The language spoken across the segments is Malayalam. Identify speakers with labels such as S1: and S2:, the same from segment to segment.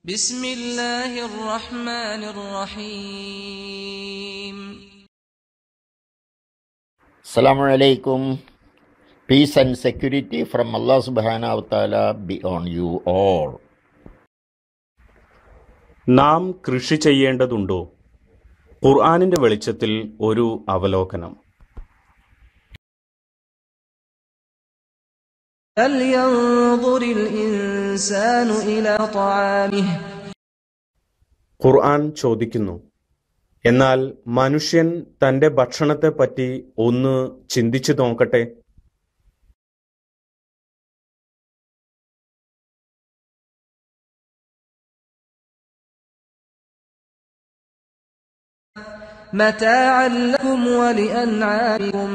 S1: بسم الله الرحمن الرحيم
S2: Assalamu alaikum. Peace and security from Allah subhanahu wa ta'ala be on you all.
S3: നാം കൃഷി ചെയ്യേണ്ടതുണ്ടോ ഖുർആാനിന്റെ വെളിച്ചത്തിൽ ഒരു അവലോകനം
S1: فلينظر الإنسان إلى طعامه
S3: ഖുർആൻ ചോദിക്കുന്നു എന്നാൽ മനുഷ്യൻ തന്റെ ഭക്ഷണത്തെപ്പറ്റി ഒന്ന് ചിന്തിച്ചു നോക്കട്ടെ
S1: متاعا لكم ولأنعامكم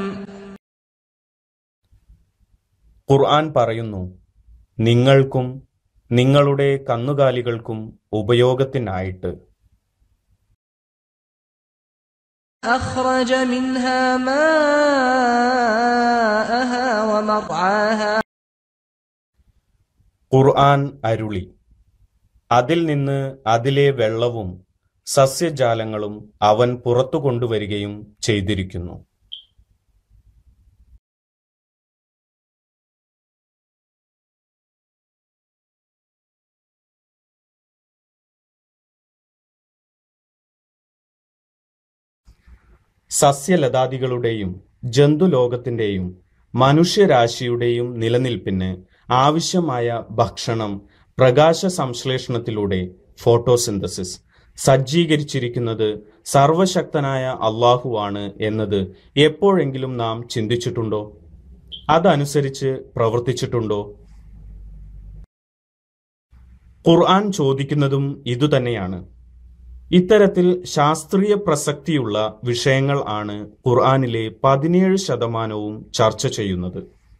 S3: ഖുർആൻ പറയുന്നു നിങ്ങൾക്കും നിങ്ങളുടെ കന്നുകാലികൾക്കും ഉപയോഗത്തിനായിട്ട്
S1: أخرج منها ماءها ومرعاها
S3: ഖുർആൻ അരുളി അതിൽ നിന്ന് അതിലെ വെള്ളവും സസ്യജാലങ്ങളും അവൻ പുറത്തു കൊണ്ടുവരികയും ചെയ്തിരിക്കുന്നു സസ്യലതാദികളുടെയും ജന്തുലോകത്തിന്റെയും മനുഷ്യരാശിയുടെയും നിലനിൽപ്പിന് ആവശ്യമായ ഭക്ഷണം പ്രകാശ സംശ്ലേഷണത്തിലൂടെ ഫോട്ടോസിന്തസിസ് സജ്ജീകരിച്ചിരിക്കുന്നത് സർവശക്തനായ അള്ളാഹുവാണ് എന്നത് എപ്പോഴെങ്കിലും നാം ചിന്തിച്ചിട്ടുണ്ടോ അതനുസരിച്ച് പ്രവർത്തിച്ചിട്ടുണ്ടോ ഖുർആൻ ചോദിക്കുന്നതും ഇതുതന്നെയാണ് ഇത്തരത്തിൽ ശാസ്ത്രീയ പ്രസക്തിയുള്ള വിഷയങ്ങൾ ആണ് ഖുർആനിലെ പതിനേഴ് ശതമാനവും ചർച്ച ചെയ്യുന്നത്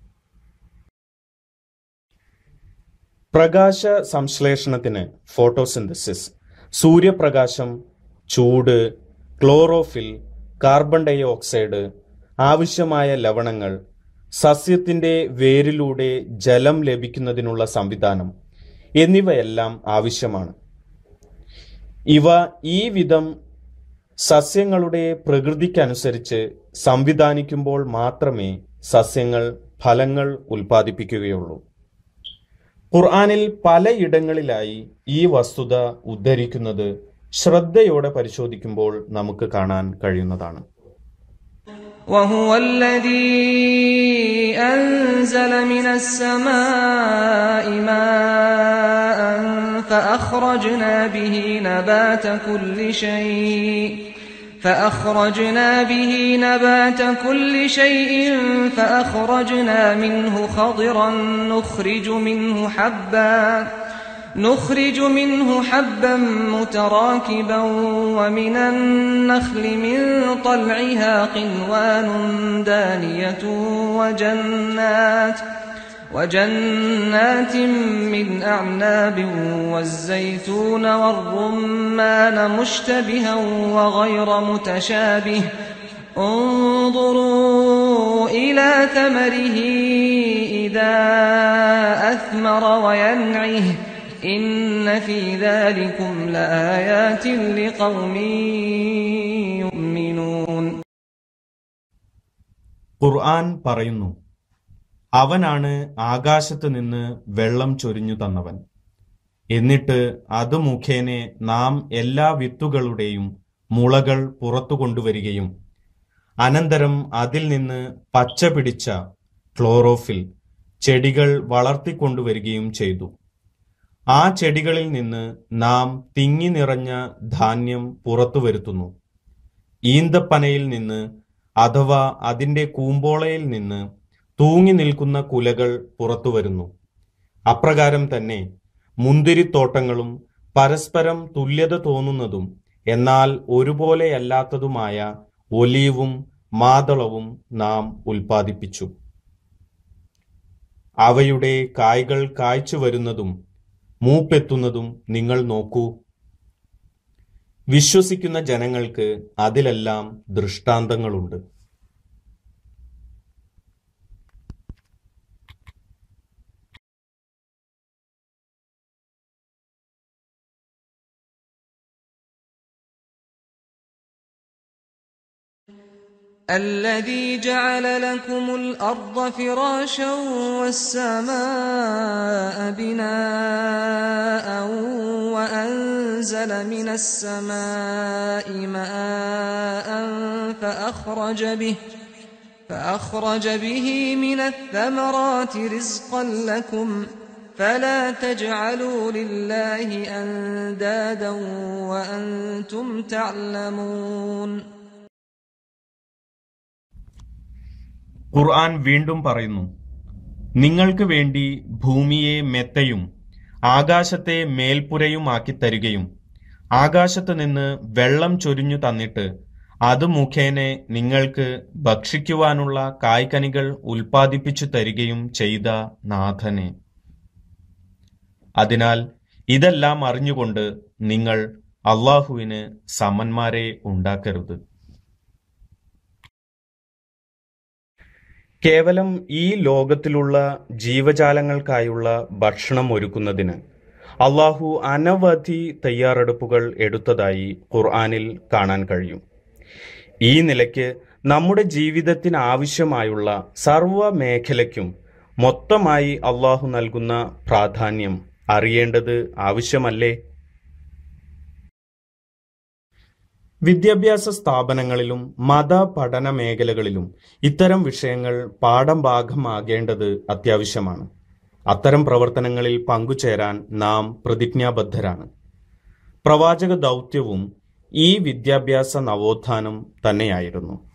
S3: പ്രകാശ സംശ്ലേഷണത്തിന് ഫോട്ടോസിന്തസിസ് സൂര്യപ്രകാശം ചൂട് ക്ലോറോഫിൽ കാർബൺ ഡൈ ഓക്സൈഡ് ആവശ്യമായ ലവണങ്ങൾ സസ്യത്തിന്റെ വേരിലൂടെ ജലം ലഭിക്കുന്നതിനുള്ള സംവിധാനം എന്നിവയെല്ലാം ആവശ്യമാണ് ഇവ ഈ വിധം സസ്യങ്ങളുടെ പ്രകൃതിക്കനുസരിച്ച് സംവിധാനിക്കുമ്പോൾ മാത്രമേ സസ്യങ്ങൾ ഫലങ്ങൾ ഉൽപ്പാദിപ്പിക്കുകയുള്ളൂ ഖുർആനിൽ പലയിടങ്ങളിലായി ഈ വസ്തുത ഉദ്ധരിക്കുന്നത് ശ്രദ്ധയോടെ പരിശോധിക്കുമ്പോൾ നമുക്ക് കാണാൻ കഴിയുന്നതാണ്
S1: وهو الذي أنزل من السماء ماء فأخرجنا به نبات كل شيء فأخرجنا به نبات كل شيء فأخرجنا منه خضرا نخرج منه حبًّا نخرج منه حبا متراكبا ومن النخل من طلعها قنوان دانية وجنات وجنات من أعناب والزيتون والرمان مشتبها وغير متشابه انظروا إلى ثمره إذا أثمر وينعه إن في ذلكم لآيات لقوم يؤمنون
S3: ഖുർആൻ പറയുന്നു അവനാണ് ആകാശത്ത് നിന്ന് വെള്ളം ചൊരിഞ്ഞു തന്നവൻ എന്നിട്ട് അത് മുഖേന നാം എല്ലാ വിത്തുകളുടെയും മുളകൾ പുറത്തു കൊണ്ടുവരികയും അനന്തരം അതിൽ നിന്ന് പച്ച പിടിച്ച ക്ലോറോഫിൽ ചെടികൾ വളർത്തിക്കൊണ്ടുവരികയും ചെയ്തു ആ ചെടികളിൽ നിന്ന് നാം തിങ്ങി നിറഞ്ഞ ധാന്യം പുറത്തു വരുത്തുന്നു ഈന്തപ്പനയിൽ നിന്ന് അഥവാ അതിന്റെ കൂമ്പോളയിൽ നിന്ന് തൂങ്ങി നിൽക്കുന്ന കുലകൾ പുറത്തു വരുന്നു അപ്രകാരം തന്നെ മുന്തിരിത്തോട്ടങ്ങളും പരസ്പരം തുല്യത തോന്നുന്നതും എന്നാൽ ഒരുപോലെയല്ലാത്തതുമായ ഒലീവും മാതളവും നാം ഉൽപ്പാദിപ്പിച്ചു അവയുടെ കായ്കൾ കായ്ച്ചു വരുന്നതും മൂപ്പെത്തുന്നതും നിങ്ങൾ നോക്കൂ വിശ്വസിക്കുന്ന ജനങ്ങൾക്ക് അതിലെല്ലാം ദൃഷ്ടാന്തങ്ങളുണ്ട്
S1: الذي جعل لكم الأرض فراشا والسماء بناء وأنزل من السماء ماء فأخرج به فأخرج به من الثمرات رزقا لكم فلا تجعلوا لله أندادا وأنتم تعلمون
S3: ഖുർആൻ വീണ്ടും പറയുന്നു നിങ്ങൾക്ക് വേണ്ടി ഭൂമിയെ മെത്തയും ആകാശത്തെ മേൽപ്പുരയുമാക്കി തരികയും ആകാശത്ത് നിന്ന് വെള്ളം ചൊരിഞ്ഞു തന്നിട്ട് അത് മുഖേന നിങ്ങൾക്ക് ഭക്ഷിക്കുവാനുള്ള കായ്കനികൾ ഉൽപ്പാദിപ്പിച്ചു തരികയും ചെയ്ത നാഥനെ അതിനാൽ ഇതെല്ലാം അറിഞ്ഞുകൊണ്ട് നിങ്ങൾ അള്ളാഹുവിന് സമന്മാരെ ഉണ്ടാക്കരുത് കേവലം ഈ ലോകത്തിലുള്ള ജീവജാലങ്ങൾക്കായുള്ള ഭക്ഷണം ഒരുക്കുന്നതിന് അള്ളാഹു അനവധി തയ്യാറെടുപ്പുകൾ എടുത്തതായി ഖുർആനിൽ കാണാൻ കഴിയും ഈ നിലയ്ക്ക് നമ്മുടെ ജീവിതത്തിന് ആവശ്യമായുള്ള സർവ മേഖലയ്ക്കും മൊത്തമായി അള്ളാഹു നൽകുന്ന പ്രാധാന്യം അറിയേണ്ടത് ആവശ്യമല്ലേ വിദ്യാഭ്യാസ സ്ഥാപനങ്ങളിലും മത പഠന മേഖലകളിലും ഇത്തരം വിഷയങ്ങൾ പാഠം ഭാഗമാകേണ്ടത് അത്യാവശ്യമാണ് അത്തരം പ്രവർത്തനങ്ങളിൽ പങ്കുചേരാൻ നാം പ്രതിജ്ഞാബദ്ധരാണ് പ്രവാചക ദൗത്യവും ഈ വിദ്യാഭ്യാസ നവോത്ഥാനം തന്നെയായിരുന്നു